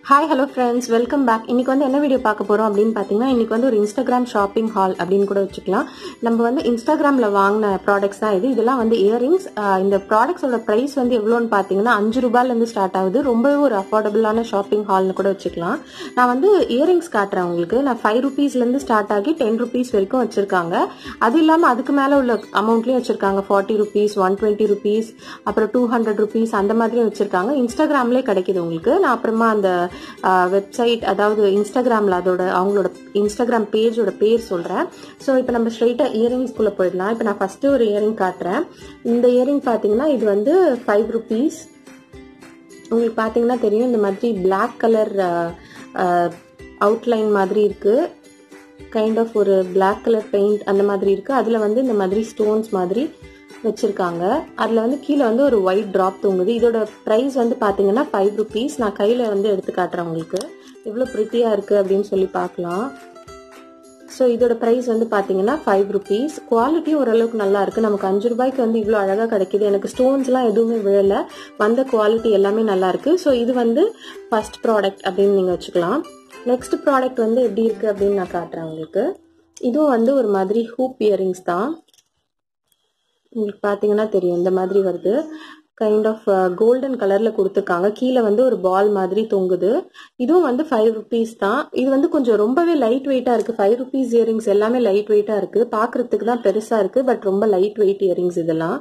hi hello friends welcome back இன்னைக்கு வந்து என்ன வீடியோ பார்க்க போறோம் அப்படின்னு பார்த்தீங்கன்னா இன்னைக்கு வந்து ஒரு இன்ஸ்டாகிராம் ஷாப்பிங் ஹால் அப்படின்னு கூட வச்சுக்கலாம் நம்ம வந்து இன்ஸ்டாகிராமில் வாங்கின ப்ராடக்ட்ஸ் தான் இது இதெல்லாம் வந்து இயரிங்ஸ் இந்த ப்ராடக்ட்ஸோட ப்ரைஸ் வந்து எவ்வளோன்னு பார்த்தீங்கன்னா அஞ்சு ரூபாயிலேருந்து ஸ்டார்ட் ஆகுது ரொம்பவே ஒரு அஃபோர்டபுளான ஷாப்பிங் ஹால்னு கூட வச்சுக்கலாம் நான் வந்து இயரிங்ஸ் காட்டுறேன் உங்களுக்கு நான் ஃபைவ் ருபீஸ்லேருந்து ஸ்டார்ட் ஆகி டென் ருபீஸ் வரைக்கும் வச்சிருக்காங்க அது இல்லாமல் அதுக்கு மேலே உள்ள அமௌண்ட்லேயும் வச்சிருக்காங்க forty rupees one twenty rupees அப்புறம் டூ ஹண்ட்ரட் ருபீஸ் அந்த மாதிரியும் வச்சிருக்காங்க இன்ஸ்டாகிராம்லேயே கிடைக்குது உங்களுக்கு நான் அப்புறமா அந்த வெப்சைட் அதாவது இன்ஸ்டாகிராமில் அதோட அவங்களோட இன்ஸ்டாகிராம் பேஜோட பேர் சொல்கிறேன் ஸோ இப்போ நம்ம ஸ்ட்ரெயிட்டாக இயரிங்ஸ்குள்ளே போயிடலாம் இப்போ நான் ஃபஸ்ட்டு ஒரு இயரிங் காட்டுறேன் இந்த இயரிங் பார்த்தீங்கன்னா இது வந்து ஃபைவ் ருபீஸ் உங்களுக்கு பார்த்தீங்கன்னா தெரியும் இந்த மாதிரி பிளாக் கலர் அவுட்லைன் மாதிரி இருக்குது கைண்ட் ஆஃப் ஒரு பிளாக் கலர் பெயிண்ட் அந்த மாதிரி இருக்குது அதில் வந்து இந்த மாதிரி ஸ்டோன்ஸ் மாதிரி வச்சுருக்காங்க அதில் வந்து கீழே வந்து ஒரு ஒயிட் ட்ராப் தூங்குது இதோட ப்ரைஸ் வந்து பார்த்தீங்கன்னா ஃபைவ் ருபீஸ் நான் கையில் வந்து எடுத்து காட்டுறேன் உங்களுக்கு எவ்வளோ ப்ரிட்டியாக இருக்குது அப்படின்னு சொல்லி பார்க்கலாம் ஸோ இதோட ப்ரைஸ் வந்து பார்த்தீங்கன்னா ஃபைவ் ருபீஸ் குவாலிட்டியும் ஓரளவுக்கு நல்லா இருக்குது நமக்கு அஞ்சு ரூபாய்க்கு வந்து இவ்வளோ அழகாக கிடைக்கிது எனக்கு ஸ்டோன்ஸ்லாம் எதுவுமே விழலை வந்த குவாலிட்டி எல்லாமே நல்லா இருக்குது ஸோ இது வந்து ஃபர்ஸ்ட் ப்ராடக்ட் அப்படின்னு நீங்கள் வச்சுக்கலாம் நெக்ஸ்ட் ப்ராடக்ட் வந்து எப்படி இருக்குது அப்படின்னு நான் காட்டுறேன் உங்களுக்கு இதுவும் வந்து ஒரு மாதிரி ஹூப் இயரிங்ஸ் தான் உங்களுக்கு பார்த்தீங்கன்னா தெரியும் இந்த மாதிரி வருது கைண்ட் ஆஃப் கோல்டன் கலரில் கொடுத்துருக்காங்க கீழே வந்து ஒரு பால் மாதிரி தொங்குது இதுவும் வந்து ஃபைவ் ருபீஸ் தான் இது வந்து கொஞ்சம் ரொம்பவே லைட் வெயிட்டாக இருக்குது ஃபைவ் ருபீஸ் இயரிங்ஸ் எல்லாமே லைட் வெயிட்டாக இருக்குது பார்க்குறதுக்கு தான் பெருசாக இருக்குது பட் ரொம்ப லைட் வெயிட் இயரிங்ஸ் இதெல்லாம்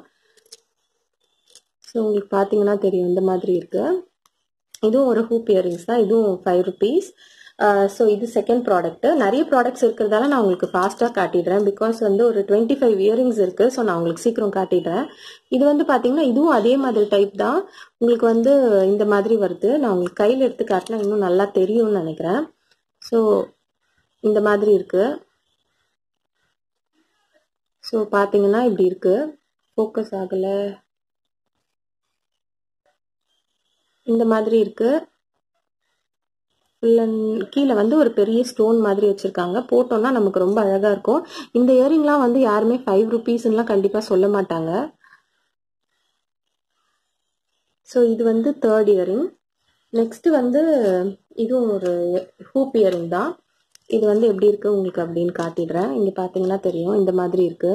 ஸோ உங்களுக்கு பார்த்தீங்கன்னா தெரியும் இந்த மாதிரி இருக்குது இதுவும் ஒரு ஹூப் இயரிங்ஸ் தான் இதுவும் ஃபைவ் ருபீஸ் ஸோ இது செகண்ட் ப்ராடக்ட் நிறைய ப்ராடக்ட்ஸ் இருக்கிறதால நான் உங்களுக்கு ஃபாஸ்ட்டாக காட்டிடுறேன் பிகாஸ் வந்து ஒரு டுவெண்ட்டி ஃபைவ் இயரிங்ஸ் இருக்குது ஸோ நான் உங்களுக்கு சீக்கிரம் காட்டிடுறேன் இது வந்து பார்த்தீங்கன்னா இதுவும் அதே மாதிரி டைப் தான் உங்களுக்கு வந்து இந்த மாதிரி வருது நான் உங்களுக்கு கையில் எடுத்து காட்டினா இன்னும் நல்லா தெரியும்னு நினைக்கிறேன் ஸோ இந்த மாதிரி இருக்குது ஸோ பார்த்தீங்கன்னா இப்படி இருக்குது ஃபோக்கஸ் ஆகலை இந்த மாதிரி இருக்குது ஃபுல் அண்ட் கீழே வந்து ஒரு பெரிய ஸ்டோன் மாதிரி வச்சுருக்காங்க போட்டோம்னா நமக்கு ரொம்ப அழகாக இருக்கும் இந்த இயரிங்லாம் வந்து யாருமே ஃபைவ் ருபீஸ்லாம் கண்டிப்பாக சொல்ல மாட்டாங்க ஸோ இது வந்து தேர்ட் இயரிங் நெக்ஸ்ட் வந்து இதுவும் ஒரு ஹூப் இயரிங் தான் இது வந்து எப்படி இருக்கு உங்களுக்கு அப்படின்னு காட்டிடுறேன் இங்கே பார்த்தீங்கன்னா தெரியும் இந்த மாதிரி இருக்கு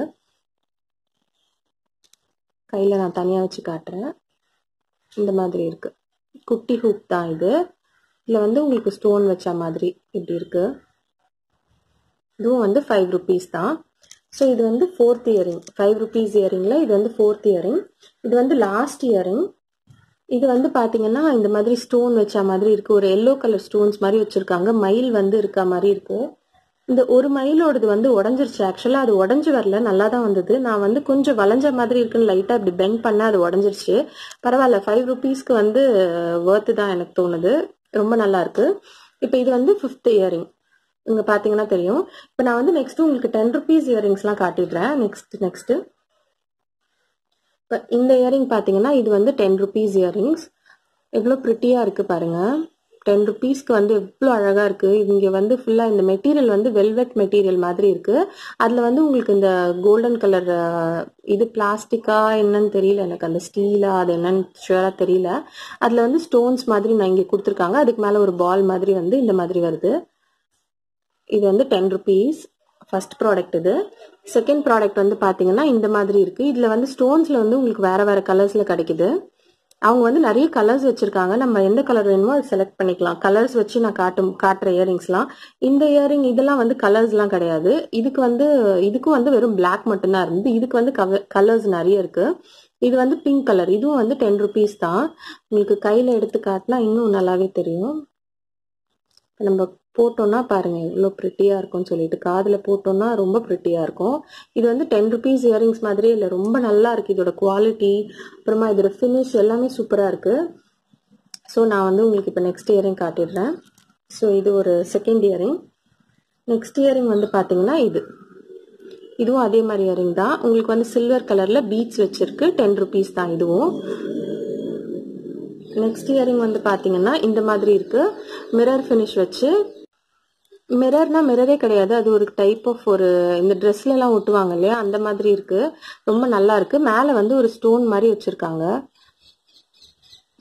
கையில் நான் தனியாக வச்சு காட்டுறேன் இந்த மாதிரி இருக்கு குட்டி ஹூப் தான் இது இதில் வந்து உங்களுக்கு ஸ்டோன் வச்ச மாதிரி இப்படி இருக்கு இதுவும் வந்து ஃபைவ் ருபீஸ் தான் ஸோ இது வந்து ஃபோர்த் இயரிங் ஃபைவ் ருபீஸ் இயரிங்கில் இது வந்து ஃபோர்த் இயரிங் இது வந்து லாஸ்ட் இயரிங் இது வந்து பார்த்தீங்கன்னா இந்த மாதிரி ஸ்டோன் வச்ச மாதிரி இருக்கு ஒரு எல்லோ கலர் ஸ்டோன்ஸ் மாதிரி வச்சிருக்காங்க மயில் வந்து இருக்க மாதிரி இருக்கு இந்த ஒரு மயிலோடது வந்து உடஞ்சிருச்சு ஆக்சுவலாக அது உடஞ்சி வரல நல்லா தான் வந்தது நான் வந்து கொஞ்சம் வளைஞ்ச மாதிரி இருக்குன்னு லைட்டாக இப்படி பெண்ட் பண்ணால் அது உடஞ்சிருச்சு பரவாயில்ல ஃபைவ் ருபீஸ்க்கு வந்து ஒர்த்து தான் எனக்கு தோணுது ரொம்ப நல்லா இருக்கு இப்போ இது வந்து ஃபிஃப்த் இயரிங் இங்க பாத்தீங்கன்னா தெரியும் இப்போ நான் வந்து நெக்ஸ்ட் உங்களுக்கு டென் ருபீஸ் இயரிங்ஸ்லாம் காட்டிடுறேன் நெக்ஸ்ட் நெக்ஸ்ட் இப்போ இந்த இயரிங் பார்த்தீங்கன்னா இது வந்து டென் ருபீஸ் இயரிங்ஸ் எவ்வளோ ப்ரிட்டியாக இருக்குது பாருங்க டென் ருபீஸ்க்கு வந்து எவ்வளோ அழகாக இருக்குது இங்கே வந்து ஃபுல்லாக இந்த மெட்டீரியல் வந்து வெல்வெட் மெட்டீரியல் மாதிரி இருக்குது அதில் வந்து உங்களுக்கு இந்த கோல்டன் கலர் இது பிளாஸ்டிக்கா என்னன்னு தெரியல எனக்கு அந்த ஸ்டீலா அது என்னன்னு ஷுவராக தெரியல அதில் வந்து ஸ்டோன்ஸ் மாதிரி நான் இங்கே கொடுத்துருக்காங்க அதுக்கு மேலே ஒரு பால் மாதிரி வந்து இந்த மாதிரி வருது இது வந்து டென் ருபீஸ் ஃபர்ஸ்ட் ப்ராடக்ட் இது செகண்ட் ப்ராடக்ட் வந்து பார்த்தீங்கன்னா இந்த மாதிரி இருக்குது இதில் வந்து ஸ்டோன்ஸில் வந்து உங்களுக்கு வேறு வேறு கலர்ஸில் கிடைக்குது அவங்க வந்து நிறைய கலர்ஸ் வச்சிருக்காங்க நம்ம எந்த கலர் வேணுமோ அதை செலக்ட் பண்ணிக்கலாம் கலர்ஸ் வச்சு நான் காட்டும் காட்டுற இயரிங்ஸ்லாம் இந்த இயரிங் இதெல்லாம் வந்து கலர்ஸ்லாம் கிடையாது இதுக்கு வந்து இதுக்கும் வந்து வெறும் பிளாக் மட்டும்தான் இருந்து இதுக்கு வந்து கலர்ஸ் நிறைய இருக்கு இது வந்து பிங்க் கலர் இதுவும் வந்து டென் ருபீஸ் தான் உங்களுக்கு கையில் எடுத்து காட்டினா இன்னும் நல்லாவே தெரியும் நம்ம போட்டோம்னா பாருங்க எவ்வளோ ப்ரிட்டியாக இருக்கும்னு சொல்லிட்டு காதில் போட்டோம்னா ரொம்ப ப்ரிட்டியாக இருக்கும் இது வந்து டென் ருபீஸ் இயரிங்ஸ் மாதிரியே இல்லை ரொம்ப நல்லா இருக்கு இதோட குவாலிட்டி அப்புறமா இதோட ஃபினிஷ் எல்லாமே சூப்பராக இருக்கு ஸோ நான் வந்து உங்களுக்கு இப்போ நெக்ஸ்ட் இயரிங் காட்டிடுறேன் ஸோ இது ஒரு செகண்ட் இயரிங் நெக்ஸ்ட் இயரிங் வந்து பார்த்தீங்கன்னா இது இதுவும் அதே மாதிரி இயரிங் தான் உங்களுக்கு வந்து சில்வர் கலரில் பீட்ஸ் வச்சிருக்கு டென் ருபீஸ் தான் இதுவும் நெக்ஸ்ட் இயரிங் வந்து பார்த்தீங்கன்னா இந்த மாதிரி இருக்கு மிரர் ஃபினிஷ் வச்சு மிரர்னா மிரரே கிடையாது அது ஒரு டைப் ஆஃப் ஒரு இந்த ட்ரெஸ்ல எல்லாம் ஒட்டுவாங்க இல்லையா அந்த மாதிரி இருக்கு ரொம்ப நல்லா இருக்கு மேலே வந்து ஒரு ஸ்டோன் மாதிரி வச்சிருக்காங்க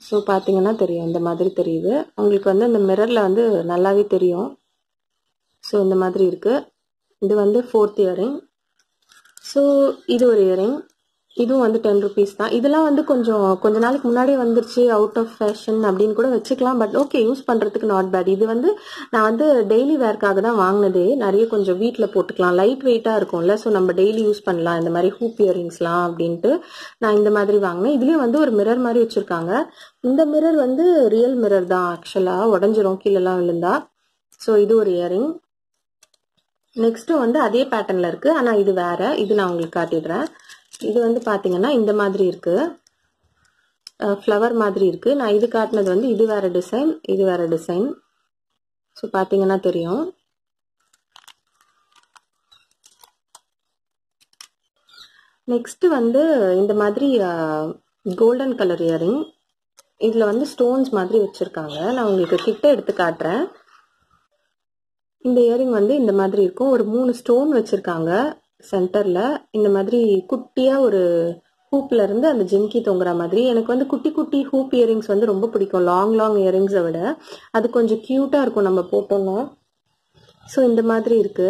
ஸோ பார்த்தீங்கன்னா தெரியும் இந்த மாதிரி தெரியுது உங்களுக்கு வந்து இந்த மிரரில் வந்து நல்லாவே தெரியும் ஸோ இந்த மாதிரி இருக்குது இது வந்து ஃபோர்த் இயரிங் ஸோ இது ஒரு இயரிங் இதுவும் வந்து டென் ருபீஸ் தான் இதெல்லாம் வந்து கொஞ்சம் கொஞ்ச நாளைக்கு முன்னாடியே வந்துருச்சு அவுட் ஆஃப் ஃபேஷன் அப்படின்னு கூட வச்சுக்கலாம் பட் ஓகே யூஸ் பண்ணுறதுக்கு நாட் பேட் இது வந்து நான் வந்து டெய்லி வேர்க்காக தான் வாங்கினதே நிறைய கொஞ்சம் வீட்டில் போட்டுக்கலாம் லைட் வெயிட்டாக இருக்கும்ல ஸோ நம்ம டெய்லி யூஸ் பண்ணலாம் இந்த மாதிரி ஹூப் இயரிங்ஸ்லாம் அப்படின்ட்டு நான் இந்த மாதிரி வாங்கினேன் இதுலேயும் வந்து ஒரு மிரர் மாதிரி வச்சுருக்காங்க இந்த மிரர் வந்து ரியல் மிரர் தான் ஆக்சுவலாக உடஞ்சிரும் கீழெல்லாம் விழுந்தா ஸோ இது ஒரு இயரிங் நெக்ஸ்ட்டு வந்து அதே பேட்டர்னில் இருக்குது ஆனால் இது வேற இது நான் உங்களுக்கு காட்டிடுறேன் இது வந்து பார்த்தீங்கன்னா இந்த மாதிரி இருக்கு ஃப்ளவர் மாதிரி இருக்கு நான் இது காட்டினது வந்து இது வேற டிசைன் இது வேற டிசைன் ஸோ பார்த்தீங்கன்னா தெரியும் நெக்ஸ்ட் வந்து இந்த மாதிரி கோல்டன் கலர் இயரிங் இதில் வந்து ஸ்டோன்ஸ் மாதிரி வச்சுருக்காங்க நான் உங்களுக்கு கிட்ட எடுத்து காட்டுறேன் இந்த இயரிங் வந்து இந்த மாதிரி இருக்கும் ஒரு மூணு ஸ்டோன் வச்சுருக்காங்க சென்டரில் இந்த மாதிரி குட்டியாக ஒரு ஹூப்ல இருந்து அந்த ஜிம்கி தொங்குற மாதிரி எனக்கு வந்து குட்டி குட்டி ஹூப் இயரிங்ஸ் வந்து ரொம்ப பிடிக்கும் லாங் லாங் இயரிங்ஸை விட அது கொஞ்சம் க்யூட்டாக இருக்கும் நம்ம போட்டோம்னா ஸோ இந்த மாதிரி இருக்கு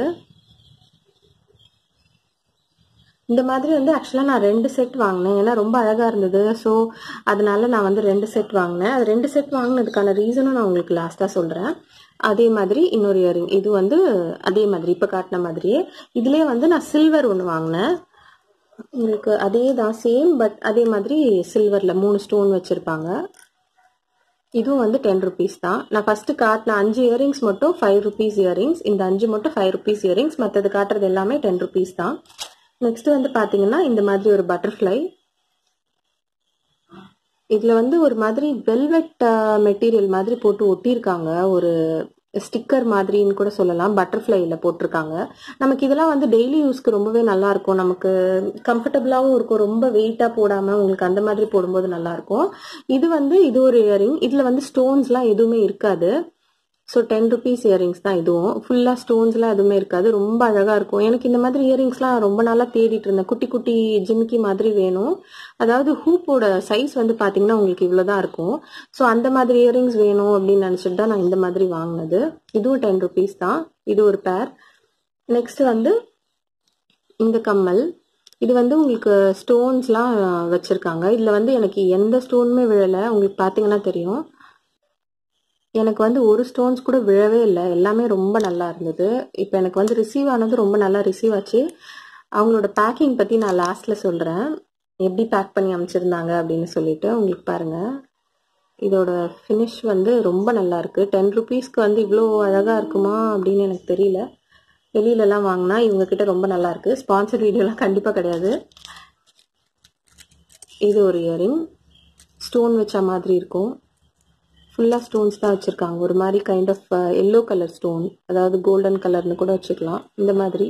இந்த மாதிரி வந்து ஆக்சுவலாக நான் ரெண்டு செட் வாங்கினேன் ஏன்னா ரொம்ப அழகாக இருந்தது ஸோ அதனால நான் வந்து ரெண்டு செட் வாங்கினேன் அது ரெண்டு செட் வாங்கினதுக்கான ரீசனும் நான் உங்களுக்கு லாஸ்ட்டாக சொல்கிறேன் அதே மாதிரி இன்னொரு இயரிங் இது வந்து அதே மாதிரி இப்போ காட்டின மாதிரியே இதுலேயே வந்து நான் சில்வர் ஒன்று வாங்கினேன் உங்களுக்கு அதே தான் சேம் பட் அதே மாதிரி சில்வரில் மூணு ஸ்டோன் வச்சுருப்பாங்க இதுவும் வந்து டென் ருபீஸ் தான் நான் ஃபஸ்ட்டு காட்டின அஞ்சு இயரிங்ஸ் மட்டும் ஃபைவ் ருபீஸ் இயரிங்ஸ் இந்த அஞ்சு மட்டும் ஃபைவ் ருபீஸ் இயரிங்ஸ் மற்றது காட்டுறது எல்லாமே டென் ருபீஸ் தான் நெக்ஸ்ட் வந்து பார்த்தீங்கன்னா இந்த மாதிரி ஒரு பட்டர்ஃப்ளை இதில் வந்து ஒரு மாதிரி வெல்வெட் மெட்டீரியல் மாதிரி போட்டு ஒட்டியிருக்காங்க ஒரு ஸ்டிக்கர் மாதிரின்னு கூட சொல்லலாம் பட்டர்ஃப்ளைல போட்டிருக்காங்க நமக்கு இதெல்லாம் வந்து டெய்லி யூஸ்க்கு ரொம்பவே நல்லா இருக்கும் நமக்கு கம்ஃபர்டபுளாகவும் இருக்கும் ரொம்ப வெயிட்டாக போடாமல் உங்களுக்கு அந்த மாதிரி போடும்போது நல்லா இருக்கும் இது வந்து இது ஒரு இயரிங் இதில் வந்து ஸ்டோன்ஸ்லாம் எதுவுமே இருக்காது ஸோ டென் ருபீஸ் இயரிங்ஸ் தான் இதுவும் ஃபுல்லாக ஸ்டோன்ஸ்லாம் எதுவுமே இருக்காது ரொம்ப அழகாக இருக்கும் எனக்கு இந்த மாதிரி இயரிங்ஸ்லாம் ரொம்ப நாளாக தேடிட்டு இருந்தேன் குட்டி குட்டி ஜிமிக்கி மாதிரி வேணும் அதாவது ஹூப்போட சைஸ் வந்து பார்த்தீங்கன்னா உங்களுக்கு இவ்வளோ தான் இருக்கும் ஸோ அந்த மாதிரி இயரிங்ஸ் வேணும் அப்படின்னு நினச்சிட்டு தான் நான் இந்த மாதிரி வாங்கினது இதுவும் டென் ருபீஸ் தான் இது ஒரு பேர் நெக்ஸ்ட் வந்து இந்த கம்மல் இது வந்து உங்களுக்கு ஸ்டோன்ஸ்லாம் வச்சுருக்காங்க இதில் வந்து எனக்கு எந்த ஸ்டோனுமே விழலை உங்களுக்கு பார்த்தீங்கன்னா தெரியும் எனக்கு வந்து ஒரு ஸ்டோன்ஸ் கூட விழவே இல்லை எல்லாமே ரொம்ப நல்லா இருந்தது இப்போ எனக்கு வந்து ரிசீவ் ஆனது ரொம்ப நல்லா ரிசீவ் ஆச்சு அவங்களோட பேக்கிங் பற்றி நான் லாஸ்ட்டில் சொல்கிறேன் எப்படி பேக் பண்ணி அமைச்சிருந்தாங்க அப்படின்னு சொல்லிட்டு உங்களுக்கு பாருங்கள் இதோட ஃபினிஷ் வந்து ரொம்ப நல்லா இருக்கு டென் ருபீஸ்க்கு வந்து இவ்வளோ அழகாக இருக்குமா அப்படின்னு எனக்கு தெரியல வெளியிலலாம் வாங்கினா இவங்க கிட்ட ரொம்ப நல்லா இருக்கு ஸ்பான்சர் வீடியோலாம் கண்டிப்பாக கிடையாது இது ஒரு இயரிங் ஸ்டோன் வச்ச மாதிரி இருக்கும் ஃபுல்லாக ஸ்டோன்ஸ் தான் வச்சுருக்காங்க ஒரு மாதிரி kind of yellow colour stone அதாவது கோல்டன் கலர்னு கூட வச்சுக்கலாம் இந்த மாதிரி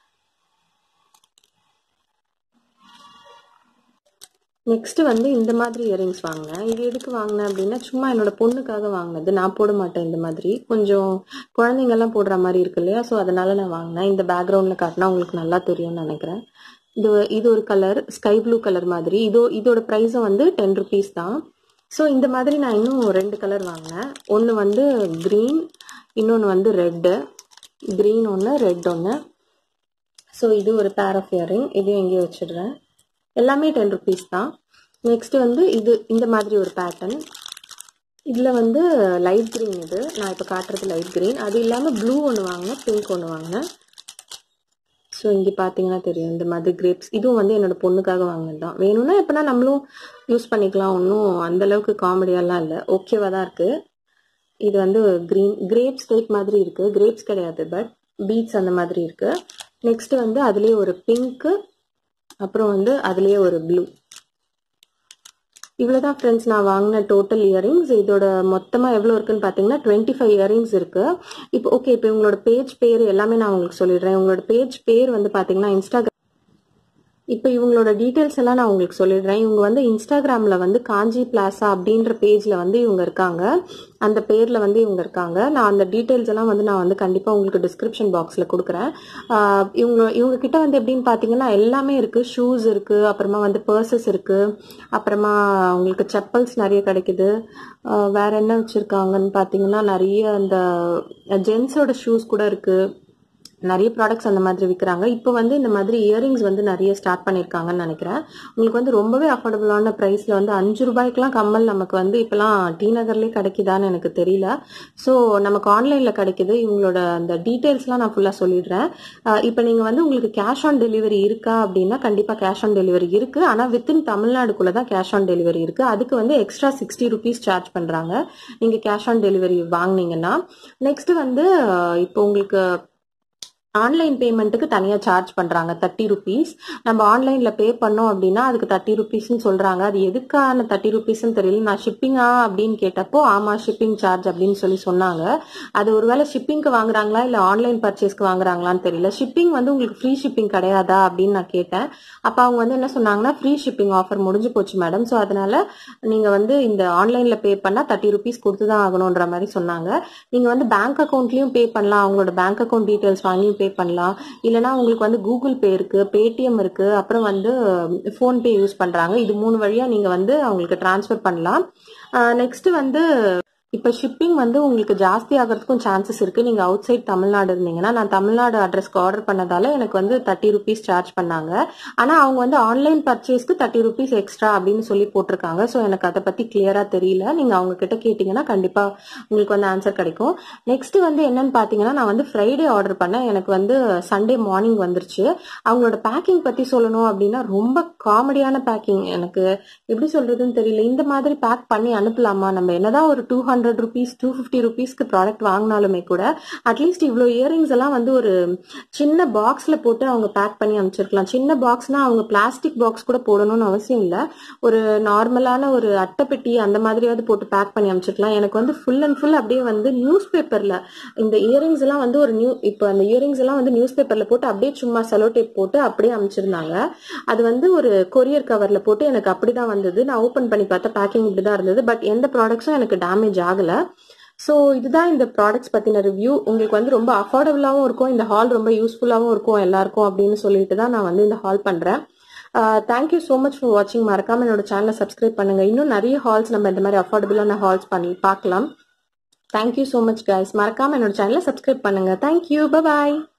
நெக்ஸ்ட் வந்து இந்த மாதிரி இயரிங்ஸ் வாங்கினேன் இது எதுக்கு வாங்கினேன் அப்படின்னா சும்மா என்னோட பொண்ணுக்காக வாங்கினது நான் போட மாட்டேன் இந்த மாதிரி கொஞ்சம் குழந்தைங்கெல்லாம் போடுற மாதிரி இருக்கு இல்லையா ஸோ அதனால நான் வாங்கினேன் இந்த பேக்ரவுண்டில் காட்டினா உங்களுக்கு நல்லா தெரியும்னு நினைக்கிறேன் இது இது ஒரு கலர் ஸ்கை ப்ளூ கலர் மாதிரி இதோ இதோட ப்ரைஸும் வந்து டென் ருபீஸ் தான் ஸோ இந்த மாதிரி நான் இன்னும் ரெண்டு கலர் வாங்கினேன் ஒன்று வந்து க்ரீன் இன்னொன்று வந்து ரெட்டு க்ரீன் ஒன்று ரெட் ஒன்று ஸோ இது ஒரு பேர் ஆஃப் இயரிங் இதையும் எங்கேயோ வச்சிடுறேன் எல்லாமே டென் ருபீஸ் தான் நெக்ஸ்ட் வந்து இது இந்த மாதிரி ஒரு பேட்டர்ன் இதில் வந்து லைட் க்ரீன் இது நான் இப்போ காட்டுறது லைட் க்ரீன் அது இல்லாமல் ப்ளூ ஒன்று வாங்கினேன் பிங்க் ஒன்று வாங்கினேன் ஸோ இங்கே பார்த்தீங்கன்னா தெரியும் இந்த மாதிரி கிரேப்ஸ் இதுவும் வந்து என்னோட பொண்ணுக்காக வாங்கினது தான் வேணும்னா எப்போனா நம்மளும் யூஸ் பண்ணிக்கலாம் ஒன்றும் அந்தளவுக்கு காமெடியெல்லாம் இல்லை ஓகேவாக தான் இருக்குது இது வந்து க்ரீன் கிரேப்ஸ் டைப் மாதிரி இருக்குது கிரேப்ஸ் கிடையாது பட் பீட்ஸ் அந்த மாதிரி இருக்குது நெக்ஸ்ட் வந்து அதுலேயே ஒரு பிங்க்கு அப்புறம் வந்து அதுலேயே ஒரு ப்ளூ இவ்வளோதான் ஃப்ரெண்ட்ஸ் நான் வாங்கின டோட்டல் இயரிங்ஸ் இதோட மொத்தமாக எவ்வளோ இருக்குன்னு பார்த்தீங்கன்னா டுவெண்ட்டி ஃபைவ் இயரிங்ஸ் இருக்கு இப்போ ஓகே இப்போ உங்களோட பேஜ் பேர் எல்லாமே நான் உங்களுக்கு சொல்லிடுறேன் உங்களோட பேஜ் பேர் வந்து பார்த்தீங்கன்னா இன்ஸ்டாகிராம் இப்போ இவங்களோட டீட்டெயில்ஸ் எல்லாம் நான் உங்களுக்கு சொல்லிடுறேன் இவங்க வந்து இன்ஸ்டாகிராமில் வந்து காஞ்சி பிளாசா அப்படின்ற பேஜில் வந்து இவங்க இருக்காங்க அந்த பேரில் வந்து இவங்க இருக்காங்க நான் அந்த டீட்டெயில்ஸ் எல்லாம் வந்து நான் வந்து கண்டிப்பாக உங்களுக்கு டிஸ்கிரிப்ஷன் பாக்ஸில் கொடுக்குறேன் ஆஹ் இவங்க இவங்க கிட்ட வந்து எப்படின்னு பார்த்தீங்கன்னா எல்லாமே இருக்குது ஷூஸ் இருக்குது அப்புறமா வந்து பர்சஸ் இருக்குது அப்புறமா உங்களுக்கு செப்பல்ஸ் நிறைய கிடைக்குது ஆஹ் வேற என்ன வச்சுருக்காங்கன்னு பார்த்தீங்கன்னா நிறைய அந்த ஜென்ஸோட ஷூஸ் கூட இருக்குது நிறைய ப்ராடக்ட்ஸ் அந்த மாதிரி விற்கிறாங்க இப்போ வந்து இந்த மாதிரி இயரிங்ஸ் வந்து நிறைய ஸ்டார்ட் பண்ணியிருக்காங்கன்னு நினைக்கிறேன் உங்களுக்கு வந்து ரொம்பவே அஃபோர்டபுளான ப்ரைஸில் வந்து அஞ்சு ரூபாய்க்குலாம் கம்மல் நமக்கு வந்து இப்போலாம் டி நகர்லேயே கிடைக்குதான்னு எனக்கு தெரியல ஸோ நமக்கு ஆன்லைனில் கிடைக்குது இவங்களோட அந்த டீட்டெயில்ஸ்லாம் நான் ஃபுல்லாக சொல்லிடுறேன் அஹ் இப்போ நீங்கள் வந்து உங்களுக்கு கேஷ் ஆன் டெலிவரி இருக்கா அப்படின்னா கண்டிப்பாக கேஷ் ஆன் டெலிவரி இருக்குது ஆனால் வித்தின் தமிழ்நாடுக்குள்ளே தான் கேஷ் ஆன் டெலிவரி இருக்குது அதுக்கு வந்து எக்ஸ்ட்ரா சிக்ஸ்டி ருபீஸ் சார்ஜ் பண்ணுறாங்க நீங்கள் கேஷ் ஆன் டெலிவரி வாங்குனீங்கன்னா நெக்ஸ்ட் வந்து அஹ் இப்போ உங்களுக்கு ஆன்லைன் பேமெண்ட்டுக்கு தனியாக சார்ஜ் பண்ணுறாங்க தேர்ட்டி ருபீஸ் நம்ம ஆன்லைனில் பே பண்ணோம் அப்படின்னா அதுக்கு தேர்ட்டி ருபீஸ்னு சொல்கிறாங்க அது எதுக்கான தேர்ட்டி ருபீஸ்னு தெரியல நான் ஷிப்பிங்கா அப்படின்னு கேட்டப்போ ஆமாம் ஷிப்பிங் சார்ஜ் அப்படின்னு சொல்லி சொன்னாங்க அது ஒருவேளை ஷிப்பிங்க்கு வாங்குறாங்களா இல்லை ஆன்லைன் பர்ச்சேஸ்க்கு வாங்குறாங்களான்னு தெரியல ஷிப்பிங் வந்து உங்களுக்கு ஃப்ரீ ஷிப்பிங் கிடையாதா அப்படின்னு நான் கேட்டேன் அப்போ அவங்க வந்து என்ன சொன்னாங்கன்னா ஃப்ரீ ஷிப்பிங் ஆஃபர் முடிஞ்சு போச்சு மேடம் ஸோ அதனால நீங்கள் வந்து இந்த ஆன்லைனில் பே பண்ணால் தேர்ட்டி ருபீஸ் கொடுத்து தான் ஆகணுன்ற மாதிரி சொன்னாங்க நீங்கள் வந்து பேங்க் அக்கௌண்ட்லேயும் பே பண்ணலாம் அவங்களோட பேங்க் அக்கௌண்ட் டீட்டெயில்ஸ் வாங்கியும் பே பண்ணலாம் இல்லைனா உங்களுக்கு வந்து கூகுள் பே இருக்கு பேடிஎம் இருக்கு அப்புறம் வந்து ஃபோன்பே யூஸ் பண்றாங்க இது மூணு வழியா நீங்க வந்து அவங்களுக்கு டிரான்ஸ்ஃபர் பண்ணலாம் நெக்ஸ்ட் வந்து இப்போ ஷிப்பிங் வந்து உங்களுக்கு ஜாஸ்தி ஆகிறதுக்கும் சான்சஸ் இருக்கு நீங்க அவுட் சைட் தமிழ்நாடு இருந்தீங்கன்னா நான் தமிழ்நாடு அட்ரஸ்க்கு ஆர்டர் பண்ணதால எனக்கு வந்து தேர்ட்டி ருபீஸ் சார்ஜ் பண்ணாங்க ஆனா அவங்க வந்து ஆன்லைன் பர்ச்சேஸ்க்கு தேர்ட்டி ருபீஸ் எக்ஸ்ட்ரா அப்படின்னு சொல்லி போட்டிருக்காங்க ஸோ எனக்கு அதை பத்தி கிளியரா தெரியல நீங்க அவங்க கிட்ட கேட்டீங்கன்னா கண்டிப்பா உங்களுக்கு வந்து ஆன்சர் கிடைக்கும் நெக்ஸ்ட் வந்து என்னன்னு பாத்தீங்கன்னா நான் வந்து ஃப்ரைடே ஆர்டர் பண்ணேன் எனக்கு வந்து சண்டே மார்னிங் வந்துருச்சு அவங்களோட பேக்கிங் பத்தி சொல்லணும் அப்படின்னா ரொம்ப காமெடியான பேக்கிங் எனக்கு எப்படி சொல்றதுன்னு தெரியல இந்த மாதிரி பேக் பண்ணி அனுப்பலாமா நம்ம என்னதான் ஒரு two hundred rupees two fifty ருபீஸ்க்கு ப்ராடக்ட் வாங்கினாலுமே கூட அட்லீஸ்ட் இவ்வளோ இயரிங்ஸ் எல்லாம் வந்து ஒரு சின்ன பாக்ஸ்ல போட்டு அவங்க பேக் பண்ணி அமைச்சிருக்கலாம் சின்ன பாக்ஸ்னா அவங்க பிளாஸ்டிக் பாக்ஸ் கூட போடணும்னு அவசியம் இல்லை ஒரு நார்மலான ஒரு அட்டைப்பெட்டி அந்த மாதிரியாவது போட்டு பேக் பண்ணி அமைச்சிருக்கலாம் எனக்கு வந்து ஃபுல் அண்ட் ஃபுல் அப்படியே வந்து நியூஸ் பேப்பர்ல இந்த இயரிங்ஸ் எல்லாம் வந்து ஒரு நியூ இப்போ அந்த இயரிங்ஸ் எல்லாம் வந்து நியூஸ் பேப்பர்ல போட்டு அப்படியே சும்மா செலோ டேப் போட்டு அப்படியே அமைச்சிருந்தாங்க அது வந்து ஒரு கொரியர் கவர்ல போட்டு எனக்கு அப்படிதான் வந்தது நான் ஓபன் பண்ணி பார்த்தா பேக்கிங் இப்படிதான் இருந்தது பட் எந்த ப்ராடக்ட்ஸும் எனக்கு டேமேஜ் ஆகல ஸோ இதுதான் இந்த ப்ராடக்ட்ஸ் பற்றின ரிவ்யூ உங்களுக்கு வந்து ரொம்ப அஃபோர்டபுளாகவும் இருக்கும் இந்த ஹால் ரொம்ப யூஸ்ஃபுல்லாகவும் இருக்கும் எல்லாருக்கும் அப்படின்னு சொல்லிட்டு தான் நான் வந்து இந்த ஹால் பண்ணுறேன் தேங்க்யூ ஸோ மச் ஃபார் வாட்சிங் மறக்காம என்னோட சேனலை சப்ஸ்கிரைப் பண்ணுங்க இன்னும் நிறைய ஹால்ஸ் நம்ம இந்த மாதிரி அஃபோர்டபுளான ஹால்ஸ் பண்ணி பார்க்கலாம் தேங்க்யூ ஸோ மச் கைஸ் மறக்காம என்னோட சேனலை சப்ஸ்கிரைப் பண்ணுங்க தேங்க்யூ பாய்